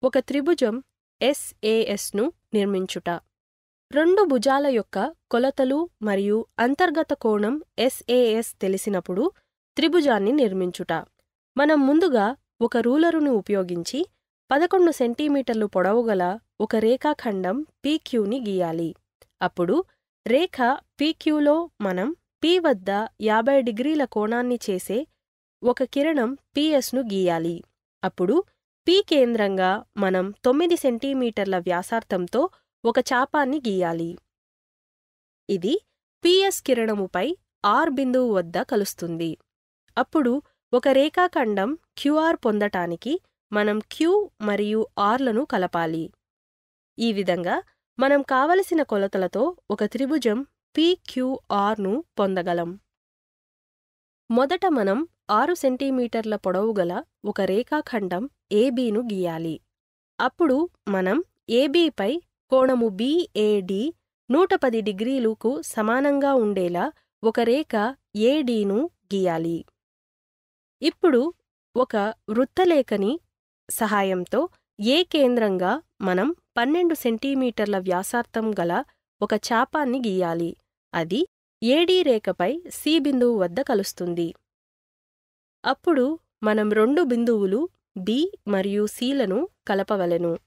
ఒక త్రిభుజం ఎస్ఏఎస్ను నిర్మించుట రెండు భుజాల యొక్క కొలతలు మరియు అంతర్గత కోణం ఎస్ఏఎస్ తెలిసినప్పుడు త్రిభుజాన్ని నిర్మించుట మనం ముందుగా ఒక రూలరును ఉపయోగించి పదకొండు సెంటీమీటర్లు పొడవుగల ఒక రేఖాఖండం పీక్యూని గీయాలి అప్పుడు రేఖ పీక్యూలో మనం పి వద్ద యాభై డిగ్రీల కోణాన్ని చేసే ఒక కిరణం పిఎస్ను గీయాలి అప్పుడు పి కేంద్రంగా మనం తొమ్మిది సెంటీమీటర్ల వ్యాసార్థంతో ఒక చాపాన్ని గీయాలి ఇది పిఎస్ కిరణముపై ఆర్ బిందువు వద్ద కలుస్తుంది అప్పుడు ఒక రేఖాఖండం క్యూఆర్ పొందటానికి మనం క్యూ మరియు ఆర్లను కలపాలి ఈ విధంగా మనం కావలసిన కొలతలతో ఒక త్రిభుజం పిక్యూఆర్ను పొందగలం మొదట మనం ఆరు సెంటీమీటర్ల పొడవుగల ఒక రేఖాఖండం ఏబీను గీయాలి అప్పుడు మనం ఏబీపై కోణము బిఏడి నూట పది డిగ్రీలకు సమానంగా ఉండేలా ఒక రేఖ ఏడీను గీయాలి ఇప్పుడు ఒక వృత్తలేఖని సహాయంతో ఏ కేంద్రంగా మనం పన్నెండు సెంటీమీటర్ల వ్యాసార్థం గల ఒక చాపాన్ని గీయాలి అది ఏడీ రేఖపై సి బిందువు వద్ద కలుస్తుంది అప్పుడు మనం రెండు బిందువులు బి మరియు సిలను కలపవలెను